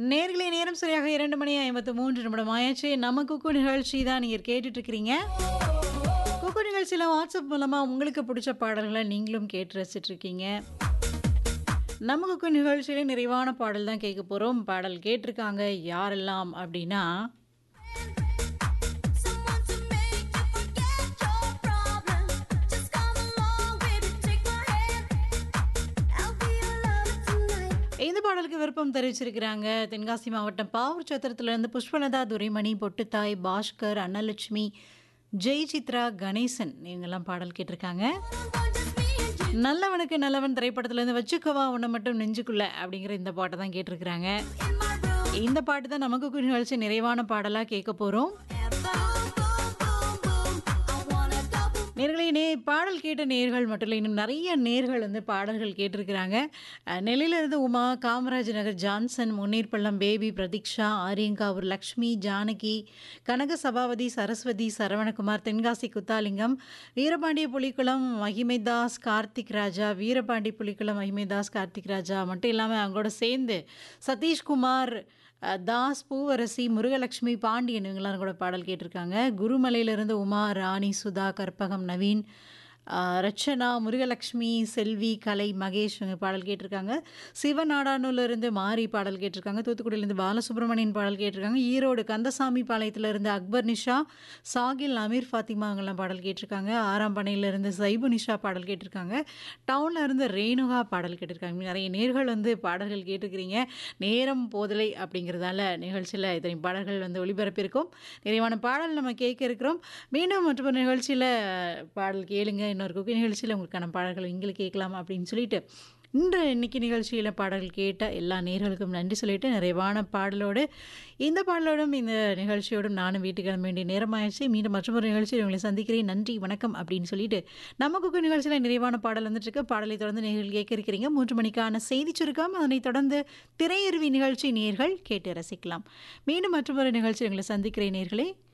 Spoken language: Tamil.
நேர்களே நேரம் சரியாக இரண்டு மணி ஐம்பத்து மூன்று நிமிடம் ஆயாச்சு நம்ம குக்கு நிகழ்ச்சி தான் நீங்கள் கேட்டுட்டு இருக்கிறீங்க குக்கு நிகழ்ச்சியில் வாட்ஸ்அப் மூலமாக உங்களுக்கு பிடிச்ச பாடல்களை நீங்களும் கேட்டு ரசிச்சிட்டு இருக்கீங்க நம்ம குக்கு நிகழ்ச்சியில நிறைவான பாடல் தான் கேட்க போகிறோம் பாடல் கேட்டிருக்காங்க யாரெல்லாம் அப்படின்னா Someone to make you forget your problems. Just come along, baby, take my hand. I'll be your lover tonight. இந்த பாடலுக்கு விருப்பம் தெரிவிச்சிருக்கிறாங்க தென்காசி மாவட்டம் பாவூர் சத்திரத்திலிருந்து புஷ்பலதா துரைமணி பொட்டுத்தாய் பாஸ்கர் அன்னலட்சுமி ஜெய் சித்ரா கணேசன் இவங்கெல்லாம் பாடல் கேட்டிருக்காங்க Just me and you நல்லவனுக்கு நல்லவன் திரைப்படத்துலேருந்து வச்சுக்கவா உன்னை மட்டும் நெஞ்சுக்குள்ள அப்படிங்கிற இந்த பாட்டை தான் கேட்டிருக்கிறாங்க in my room. இந்த பாட்டு தான் நமக்கு நிகழ்ச்சி நிறைவான பாடலாக கேட்க போகிறோம் Boom, boom, boom, boom. I wanna go boom. நேர்களே நே பாடல் கேட்ட நேர்கள் மட்டும் இல்லை இன்னும் நிறைய நேர்கள் வந்து பாடல்கள் கேட்டிருக்கிறாங்க அஹ், நெல்லையிலிருந்து உமா காமராஜ் நகர் ஜான்சன் முன்னீர்பள்ளம் பேபி பிரதீக்ஷா ஆரியங்காவூர் லக்ஷ்மி ஜானகி கனக சபாபதி சரஸ்வதி சரவணகுமார் தென்காசி குத்தாலிங்கம் வீரபாண்டிய புலிக்குளம் மகிமைதாஸ் கார்த்திக் ராஜா வீரபாண்டி புலிக்குளம் மகிமைதாஸ் கார்த்திக் ராஜா மட்டும் இல்லாமல் அவங்களோட சேர்ந்து சதீஷ்குமார் அஹ், தாஸ் பூவரசி முருகலட்சுமி பாண்டியன் இவங்கெல்லாம் கூட பாடல் கேட்டிருக்காங்க குருமலையிலிருந்து உமா ராணி சுதா கற்பகம் நவீன் அஹ், ரச்சனா முருகலட்சுமி செல்வி கலை மகேஷ் இவங்க பாடல் கேட்டிருக்காங்க சிவநாடானூர்லேருந்து மாரி பாடல் கேட்டிருக்காங்க தூத்துக்குடியிலேருந்து பாலசுப்ரமணியன் பாடல் கேட்டிருக்காங்க ஈரோடு கந்தசாமி பாளையத்திலிருந்து அக்பர் நிஷா சாகில் அமீர் ஃபாத்திமா அவங்கெல்லாம் பாடல் கேட்டிருக்காங்க ஆறாம் பனையிலிருந்து சைபு நிஷா பாடல் கேட்டிருக்காங்க டவுனில் இருந்து ரேணுகா பாடல் கேட்டிருக்காங்க நிறைய நேர்கள் வந்து பாடல்கள் கேட்டிருக்கிறீங்க நேரம் போதலை அப்படிங்கிறதால நிகழ்ச்சியில் இத்தனை பாடல்கள் வந்து ஒளிபரப்பியிருக்கோம் நிறைவான பாடல் நம்ம கேட்க இருக்கிறோம் மீண்டும் மற்றொரு நிகழ்ச்சியில் பாடல் கேளுங்க இன்னொரு குக்கி நிகழ்ச்சியில் உங்களுக்கான பாடல்கள் நீங்களும் கேட்கலாம் அப்படின்னு சொல்லிட்டு இன்று இன்னைக்கு நிகழ்ச்சியில் பாடல்கள் கேட்ட எல்லா நேர்களுக்கும் நன்றி சொல்லிட்டு நிறைவான பாடலோடு இந்த பாடலோடும் இந்த நிகழ்ச்சியோடும் நானும் வீட்டுக்கு கிளம்ப வேண்டிய நேரமாயிடுச்சு மீண்டும் மற்றொரு நிகழ்ச்சியில் உங்களை சந்திக்கிறேன் நன்றி வணக்கம் அப்படின்னு சொல்லிட்டு நம்ம குக்கு நிகழ்ச்சியில் நிறைவான பாடல் வந்துட்டு இருக்கு பாடலை தொடர்ந்து நேர்கள் கேட்க இருக்கிறீங்க மூன்று மணிக்கான செய்தி சுருக்கம் அதனைத் தொடர்ந்து திரையருவி நிகழ்ச்சி நேர்கள் கேட்டு ரசிக்கலாம் மீண்டும் மற்றொரு நிகழ்ச்சி உங்களை சந்திக்கிறேன் நேர்களே